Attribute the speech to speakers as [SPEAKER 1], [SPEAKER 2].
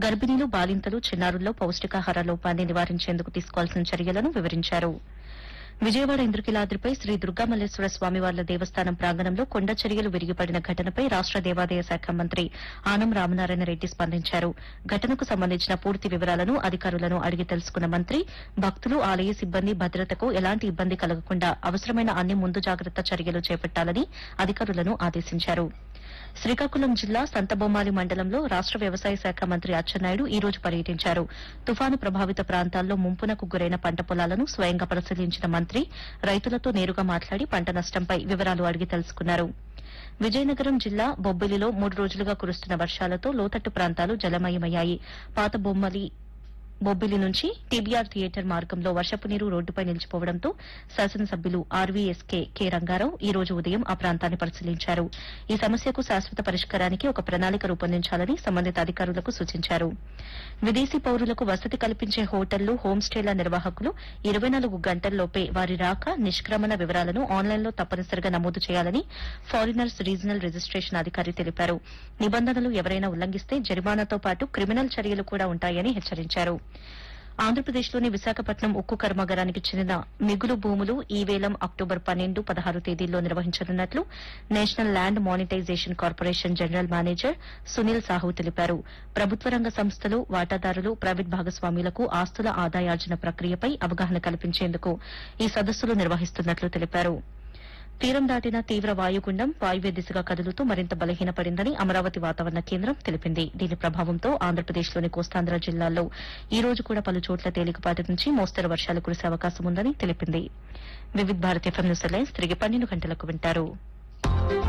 [SPEAKER 1] గర్భిణీలు బాలింతలు చిన్నారుల్లో పౌష్టికాహార లోపాన్ని నివారించేందుకు తీసుకోవాల్సిన చర్యలను వివరించారు విజయవాడ ఇంద్రకీలాద్రిపై శ్రీ దుర్గామల్లేశ్వర స్వామివార్ల దేవస్థానం ప్రాంగణంలో కొండ చర్యలు విరిగిపడిన ఘటనపై రాష్ట దేవాదాయ శాఖ మంత్రి ఆనం రామనారాయణ రెడ్డి స్పందించారు ఘటనకు సంబంధించిన పూర్తి వివరాలను అధికారులను అడిగి తెలుసుకున్న మంత్రి భక్తులు ఆలయ సిబ్బంది భద్రతకు ఎలాంటి ఇబ్బంది కలగకుండా అవసరమైన అన్ని ముందు జాగ్రత్త చర్యలు చేపట్టాలని అధికారులను ఆదేశించారు శ్రీకాకుళం జిల్లా సంతబొమ్మాలి మండలంలో రాష్ట వ్యవసాయ శాఖ మంత్రి అచ్చెన్నాయుడు ఈ రోజు పర్యటించారు తుఫాను ప్రభావిత ప్రాంతాల్లో ముంపునకు గురైన పంట పొలాలను స్వయంగా పరిశీలించిన మంత్రి రైతులతో నేరుగా మాట్లాడి పంట నష్టంపై వివరాలు అడిగి తెలుసుకున్నారు విజయనగరం జిల్లా బొబ్బిలిలో మూడు రోజులుగా కురుస్తున్న వర్షాలతో లోతట్టు ప్రాంతాలు జలమయమయ్యాయి పాత బొమ్మలి బొబ్బిలి నుంచి టీబీఆర్ థియేటర్ మార్గంలో వర్షపు నీరు రోడ్డుపై నిలిచిపోవడంతో శాసనసభ్యులు ఆర్వీఎస్కే కె రంగారావు ఈ రోజు ఉదయం ఆ ప్రాంతాన్ని పరిశీలించారు ఈ సమస్యకు శాశ్వత పరిష్కారానికి ఒక ప్రణాళిక రూపొందించాలని సంబంధిత అధికారులకు సూచించారు విదేశీ పౌరులకు వసతి కల్పించే హోటళ్లు హోం స్టేల నిర్వాహకులు ఇరవై నాలుగు గంటల్లోపే వారి రాక నిష్క్రమణ వివరాలను ఆన్లైన్లో తప్పనిసరిగా నమోదు చేయాలని ఫారినర్స్ రీజనల్ రిజిస్టేషన్ అధికారి తెలిపారు నిబంధనలు ఎవరైనా ఉల్లంఘిస్తే జరిమానాతో పాటు క్రిమినల్ చర్యలు కూడా ఉంటాయని హెచ్చరించారు ఆంధ్రప్రదేశ్లోని విశాఖపట్నం ఉక్కు కర్మాగారానికి చెందిన మిగులు భూములు ఈ వేలం అక్టోబర్ పన్నెండు పదహారు తేదీల్లో నిర్వహించనున్నట్లు national land monetization corporation general manager Sunil Sahu తెలిపారు ప్రభుత్వ రంగ సంస్థలు వాటాదారులు ప్రైవేట్ భాగస్వామ్యులకు ఆస్తుల ఆదాయార్జన ప్రక్రియపై అవగాహన కల్పించేందుకు ఈ సదస్సులు నిర్వహిస్తున్నట్లు తెలిపారు తీరం దాటిన తీవ్ర వాయుగుండం వాయువ్య దిశగా కదులుతూ మరింత బలహీనపడిందని అమరావతి వాతావరణ కేంద్రం తెలిపింది దీని ప్రభావంతో ఆంధ్రప్రదేశ్లోని కోస్తాంధ్ర జిల్లాల్లో ఈ రోజు కూడా పలు చోట్ల తేలికపాటి నుంచి మోస్తరు వర్షాలు కురిసే అవకాశం ఉందని తెలిపింది వివిధ భారత్ ఎఫ్ఎం న్యూస్ లైన్స్ తిరిగి పన్నెండు గంటలకు వింటారు